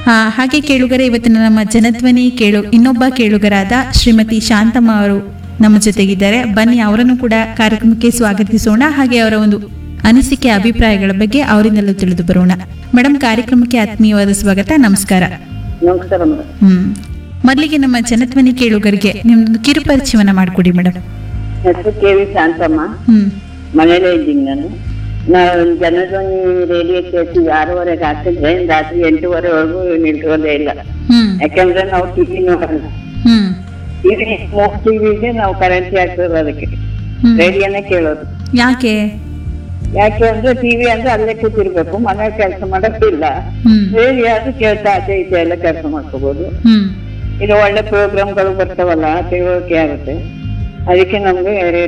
ಆ, ಹಾಗೆ ಕೇಳುಗರೆ ಇವತ್ತಿನ ನಮ್ಮ ಜನಧ್ವನಿ ಕೇಳು ಇನ್ನೊಬ್ಬ ಕೇಳುಗರಾದ ಶ್ರೀಮತಿ ಶಾಂತಮ್ಮ ಅವರು ನಮ್ಮ ಜೊತೆಗಿದ್ದಾರೆ ಬನ್ನಿ ಅವರನ್ನು ಕೂಡ ಕಾರ್ಯಕ್ರಮಕ್ಕೆ ಸ್ವಾಗತಿಸೋಣ ಹಾಗೆ ಅವರ ಒಂದು ಅನಿಸಿಕೆ ಅಭಿಪ್ರಾಯಗಳ ಬಗ್ಗೆ ಅವರಿಂದಲೂ ತಿಳಿದು ಬರೋಣ ಮೇಡಮ್ ಕಾರ್ಯಕ್ರಮಕ್ಕೆ ಆತ್ಮೀಯವಾದ ಸ್ವಾಗತ ನಮಸ್ಕಾರ ನಮಸ್ಕಾರ ಮೇಡಮ್ ಹ್ಮ್ ಮೊದಲಿಗೆ ನಮ್ಮ ಜನಧ್ವನಿ ಕೇಳುಗರಿಗೆ ನಿಮ್ದೊಂದು ಕಿರುಪರಿಚಯವನ್ನ ಮಾಡಿಕೊಡಿ ಮೇಡಮ್ ಹೆಸರು ಕೆ ವಿ ಶಾಂತಮ್ಮ ಹ್ಮ್ ಮನೇಲೇ ಇದ್ದೀನಿ ನಾನು ನಾವು ಜನಧ್ವನಿ ರೇಡಿಯೋ ಕೇಳ್ತೀವಿ ಆರೂವರೆಗೆ ಹಾಕಿದ್ರೆ ರಾತ್ರಿ ಎಂಟೂವರೆವರೆಗೂ ನಿಲ್ಸೋದೇ ಇಲ್ಲ ಹ್ಮ್ ಯಾಕಂದ್ರೆ ನಾವು ಟಿವಿ ನೋಡಲ್ಲ ಹ್ಮ್ ಟಿವಿ ಟಿವಿಗೆ ನಾವು ಕರೆನ್ಸಿ ಹಾಕ್ತೇವೆ ಅದಕ್ಕೆ ಹ್ಮ್ ರೇಡಿಯೋನೇ ಕೇಳೋದು ಯಾಕೆ ಯಾಕೆ ಅಂದ್ರೆ ಟಿವಿ ಅಂದ್ರೆ ಅಲ್ಲೇ ಕೂತಿರ್ಬೇಕು ಮನೆ ಕೆಲಸ ಮಾಡೋಕ್ಕಿಲ್ಲ ಹ್ಮ್ ರೇಡಿಯೋ ಅದು ಕೇಳ್ತಾ ಆಚೆ ಈಚೆ ಎಲ್ಲ ಕೆಲಸ ಮಾಡ್ಕೋಬಹುದು ಹ್ಮ್ ಇದು ಒಳ್ಳೆ ಪ್ರೋಗ್ರಾಮ್ಗಳು ಬರ್ತಾವಲ್ಲ ತಿಳುವಳಿಕೆ ಆಗುತ್ತೆ ಅದಕ್ಕೆ ನಮ್ಗೆ